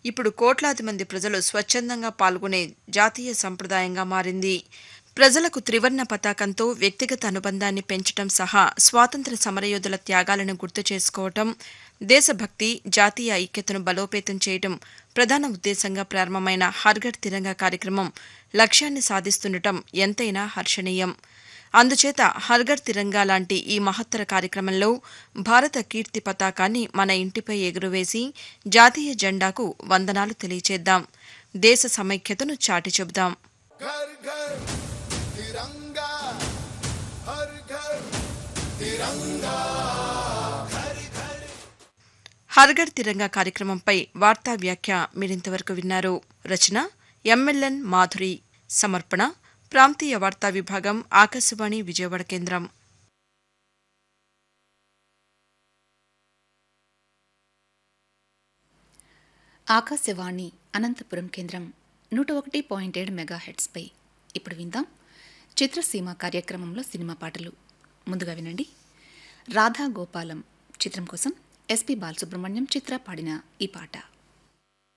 ఇప్పుడు కోట్లాది మంది ప్రజలు స్వచ్ఛందంగా పాల్గొనే జాతీయ సంప్రదాయంగా మారింది ప్రజలకు త్రివర్ణ పతాకంతో వ్యక్తిగత అనుబంధాన్ని పెంచడం సహా స్వాతంత్ర సమరయోధుల త్యాగాలను గుర్తు చేసుకోవటం దేశభక్తి జాతీయ ఐక్యతను బలోపేతం చేయడం ప్రధాన ఉద్దేశంగా ప్రారంభమైన హర్ఘర్ తిరంగా కార్యక్రమం లక్ష్యాన్ని సాధిస్తుండటం ఎంతైనా హర్షణీయం అందుచేత హర్ఘర్ తిరంగా లాంటి ఈ మహత్తర కార్యక్రమంలో భారత కీర్తి పతాకాన్ని మన ఇంటిపై ఎగురవేసి జాతీయ జెండాకు వందనాలు తెలియచేద్దాం దేశ సమైక్యతను చాటి చెబుదాం घर घर तिरंगा हर घर तिरंगा హర్ఘర్ తిరంగా కార్యక్రమంపై వార్తా వ్యాఖ్య మీరింతవరకు విన్నారు రచన ఎంఎల్ఎన్ మాధురి సమర్పణ ప్రాంతీయ వార్తా విభాగం ఆకాశవాణి విజయవాడ కేంద్రం ఆకాశవాణి అనంతపురం కేంద్రం నూట ఒకటి పాయింట్ ఏడు మెగాహెట్స్పై ఇప్పుడు విందాం చిత్రసీమ కార్యక్రమంలో సినిమా పాటలు ముందుగా వినండి రాధా గోపాలం చిత్రం కోసం ఎస్పి బాలసుబ్రహ్మణ్యం చిత్ర పాడిన ఈ పాట